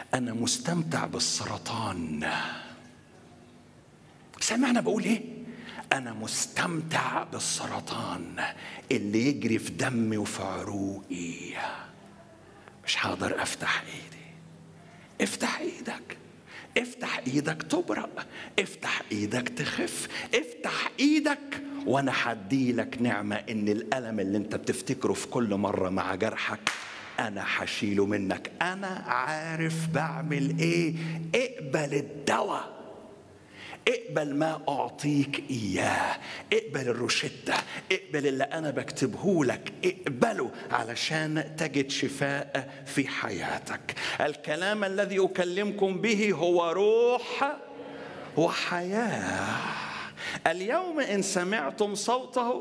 انا مستمتع بالسرطان سمعنا بقول ايه انا مستمتع بالسرطان اللي يجري في دمي وفي عروقي مش هقدر افتح ايدي افتح ايدك افتح ايدك تبرق افتح ايدك تخف افتح ايدك وانا هديلك نعمة ان الالم اللي انت بتفتكره في كل مرة مع جرحك انا هشيله منك انا عارف بعمل ايه اقبل الدواء اقبل ما اعطيك اياه اقبل الروشته اقبل اللي انا بكتبه لك اقبله علشان تجد شفاء في حياتك الكلام الذي اكلمكم به هو روح وحياه اليوم ان سمعتم صوته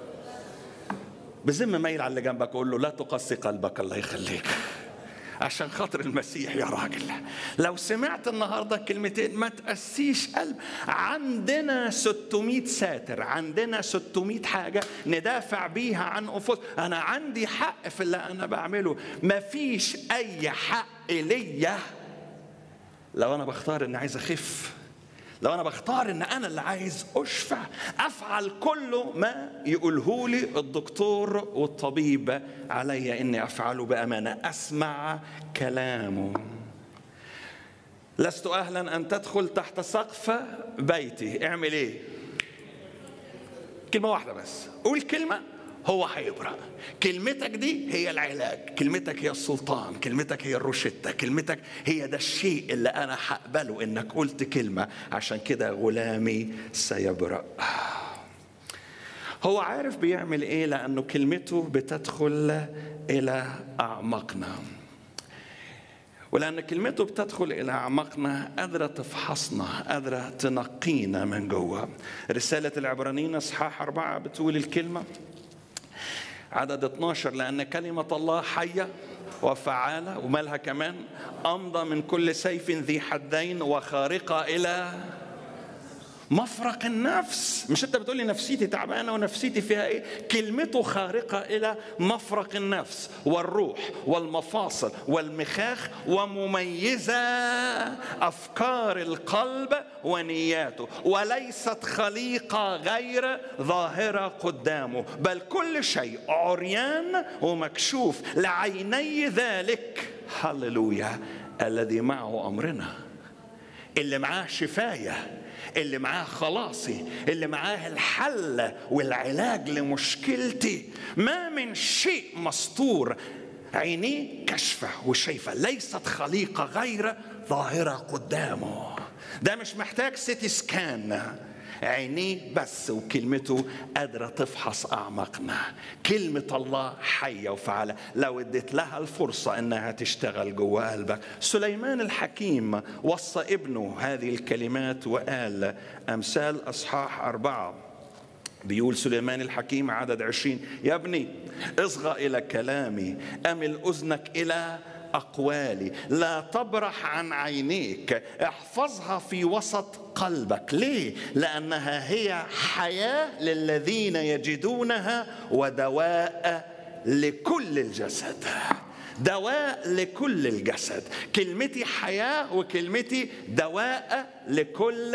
بزم ميل على اللي جنبك قول له لا تقسي قلبك الله يخليك عشان خاطر المسيح يا راجل لو سمعت النهارده كلمتين ما تقسيش قلب عندنا 600 ساتر عندنا 600 حاجه ندافع بيها عن انفسنا انا عندي حق في اللي انا بعمله ما فيش اي حق ليا لو انا بختار اني عايز اخف لو انا بختار ان انا اللي عايز اشفى افعل كل ما يقوله لي الدكتور والطبيب علي اني افعله بامانه اسمع كلامه لست اهلا ان تدخل تحت سقف بيتي اعمل ايه كلمه واحده بس قول كلمه هو هيبرأ كلمتك دي هي العلاج كلمتك هي السلطان كلمتك هي الروشتة كلمتك هي ده الشيء اللي أنا هقبله إنك قلت كلمة عشان كده غلامي سيبرأ هو عارف بيعمل إيه لأنه كلمته بتدخل إلى أعماقنا ولأن كلمته بتدخل إلى أعماقنا قادرة تفحصنا قادرة تنقينا من جوه رسالة العبرانيين إصحاح أربعة بتقول الكلمة عدد 12 لأن كلمة الله حية وفعالة ومالها كمان أمضى من كل سيف ذي حدين وخارقة إلى مفرق النفس مش انت بتقولي نفسيتي تعبانه ونفسيتي فيها ايه كلمته خارقه الى مفرق النفس والروح والمفاصل والمخاخ ومميزه افكار القلب ونياته وليست خليقه غير ظاهره قدامه بل كل شيء عريان ومكشوف لعيني ذلك هللويا الذي معه امرنا اللي معاه شفايه اللي معاه خلاصي اللي معاه الحل والعلاج لمشكلتي ما من شيء مستور عينيه كشفة وشايفة ليست خليقة غير ظاهرة قدامه ده مش محتاج سيتي سكان عينيه بس وكلمته قادرة تفحص أعماقنا كلمة الله حية وفعالة لو اديت لها الفرصة أنها تشتغل جوا قلبك سليمان الحكيم وصى ابنه هذه الكلمات وقال أمثال أصحاح أربعة بيقول سليمان الحكيم عدد عشرين يا ابني اصغى إلى كلامي أمل أذنك إلى أقوالي لا تبرح عن عينيك احفظها في وسط قلبك ليه؟ لأنها هي حياة للذين يجدونها ودواء لكل الجسد دواء لكل الجسد كلمتي حياة وكلمتي دواء لكل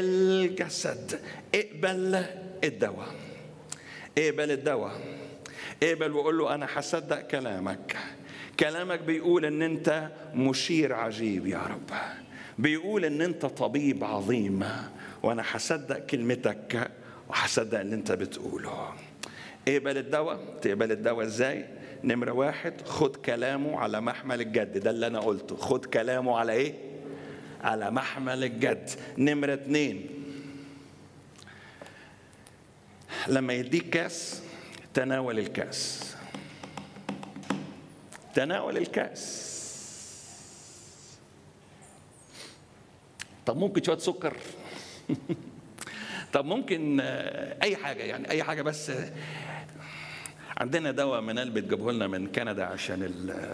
الجسد اقبل الدواء اقبل الدواء اقبل وقول له أنا هصدق كلامك كلامك بيقول ان انت مشير عجيب يا رب بيقول ان انت طبيب عظيم وانا هصدق كلمتك وهصدق اللي انت بتقوله اقبل الدواء تقبل الدواء ازاي نمرة واحد خد كلامه على محمل الجد ده اللي انا قلته خد كلامه على ايه على محمل الجد نمرة اتنين لما يديك كاس تناول الكاس تناول الكاس طب ممكن شويه سكر طب ممكن اي حاجه يعني اي حاجه بس عندنا دواء منال بتجيبه لنا من كندا عشان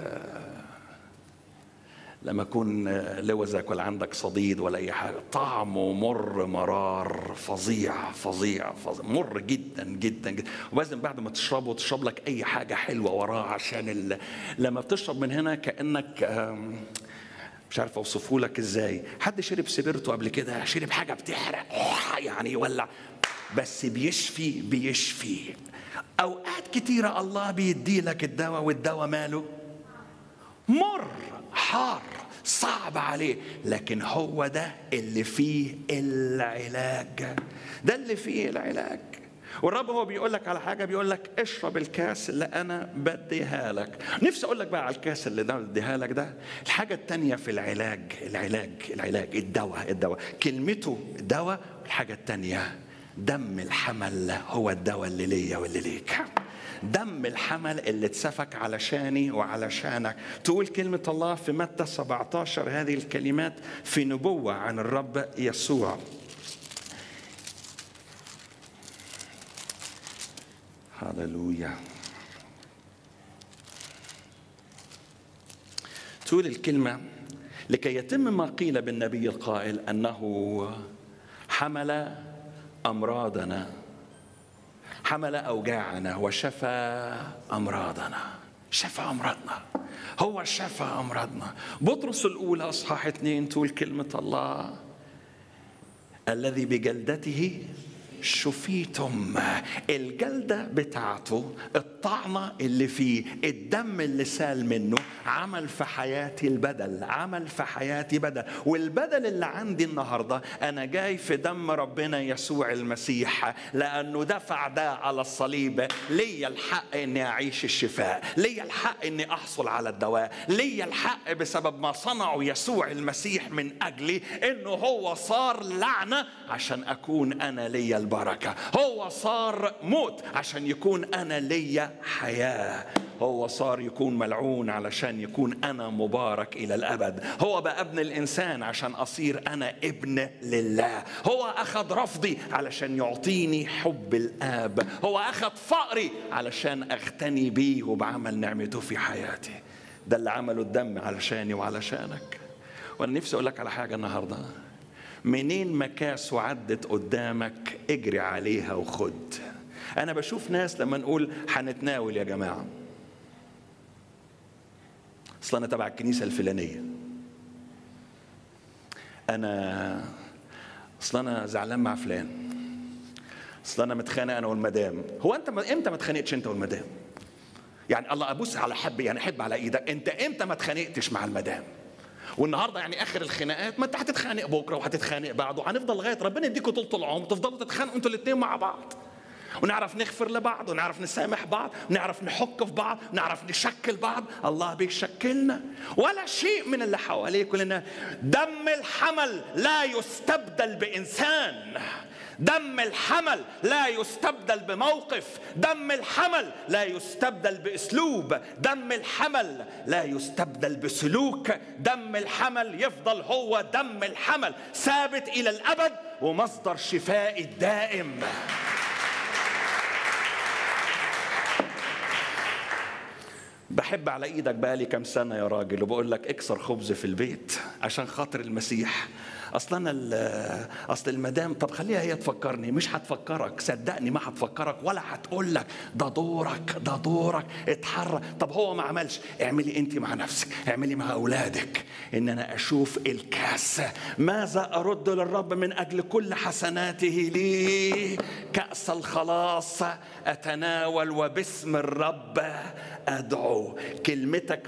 لما يكون لوزك ولا عندك صديد ولا اي حاجه طعمه مر مرار فظيع فظيع فظيع مر جدا جدا جدا ولازم بعد ما تشربه تشرب لك اي حاجه حلوه وراه عشان ال... لما بتشرب من هنا كانك مش عارف اوصفه لك ازاي حد شرب سبيرتو قبل كده شرب حاجه بتحرق يعني يولع بس بيشفي بيشفي اوقات كتيره الله بيدي لك الدواء والدواء ماله مر حار صعب عليه لكن هو ده اللي فيه العلاج ده اللي فيه العلاج والرب هو بيقول لك على حاجه بيقول لك اشرب الكاس اللي انا بديها لك نفسي اقول لك بقى على الكاس اللي ده بديها لك ده الحاجه الثانيه في العلاج العلاج العلاج الدواء الدواء كلمته دواء الحاجه الثانيه دم الحمل هو الدواء اللي ليا واللي ليك دم الحمل اللي اتسفك علشاني وعلشانك تقول كلمة الله في متى 17 هذه الكلمات في نبوة عن الرب يسوع هللويا تقول الكلمة لكي يتم ما قيل بالنبي القائل أنه حمل أمراضنا حمل أوجاعنا وشفى أمراضنا شفى أمراضنا هو شفى أمراضنا بطرس الأولى أصحاح اثنين تقول كلمة الله الذي بجلدته شفيتم الجلدة بتاعته الطعنة اللي فيه الدم اللي سال منه عمل في حياتي البدل عمل في حياتي بدل والبدل اللي عندي النهاردة أنا جاي في دم ربنا يسوع المسيح لأنه دفع ده على الصليب ليا الحق أني أعيش الشفاء ليا الحق أني أحصل على الدواء ليا الحق بسبب ما صنعه يسوع المسيح من أجلي أنه هو صار لعنة عشان أكون أنا ليا البركة هو صار موت عشان يكون أنا ليا حياة هو صار يكون ملعون علشان يكون أنا مبارك إلى الأبد هو بقى ابن الإنسان عشان أصير أنا ابن لله هو أخذ رفضي علشان يعطيني حب الآب هو أخذ فقري علشان أغتني بيه وبعمل نعمته في حياتي ده اللي عمله الدم علشاني وعلشانك وأنا نفسي أقول لك على حاجة النهاردة منين مكاس وعدت قدامك اجري عليها وخد انا بشوف ناس لما نقول هنتناول يا جماعه اصل انا تبع الكنيسه الفلانيه انا اصل انا زعلان مع فلان اصل انا متخانق انا والمدام هو انت امتى ما اتخانقتش انت والمدام يعني الله ابوس على حب يعني حب على ايدك انت امتى ما اتخانقتش مع المدام والنهارده يعني اخر الخناقات ما انت هتتخانق بكره وهتتخانق بعده وهنفضل لغايه ربنا يديكوا طول العمر تفضلوا تتخانقوا انتوا الاثنين مع بعض ونعرف نغفر لبعض ونعرف نسامح بعض ونعرف نحك في بعض ونعرف نشكل بعض الله بيشكلنا ولا شيء من اللي حواليه كلنا دم الحمل لا يستبدل بإنسان دم الحمل لا يستبدل بموقف دم الحمل لا يستبدل باسلوب دم الحمل لا يستبدل بسلوك دم الحمل يفضل هو دم الحمل ثابت الى الابد ومصدر شفاء الدائم بحب على ايدك بقالي كام سنه يا راجل وبقول لك اكسر خبز في البيت عشان خاطر المسيح اصل انا اصل المدام طب خليها هي تفكرني مش هتفكرك صدقني ما هتفكرك ولا هتقول لك ده دورك ده دورك اتحرك طب هو ما عملش اعملي انت مع نفسك اعملي مع اولادك ان انا اشوف الكاس ماذا ارد للرب من اجل كل حسناته لي كاس الخلاص اتناول وباسم الرب ادعو كلمتك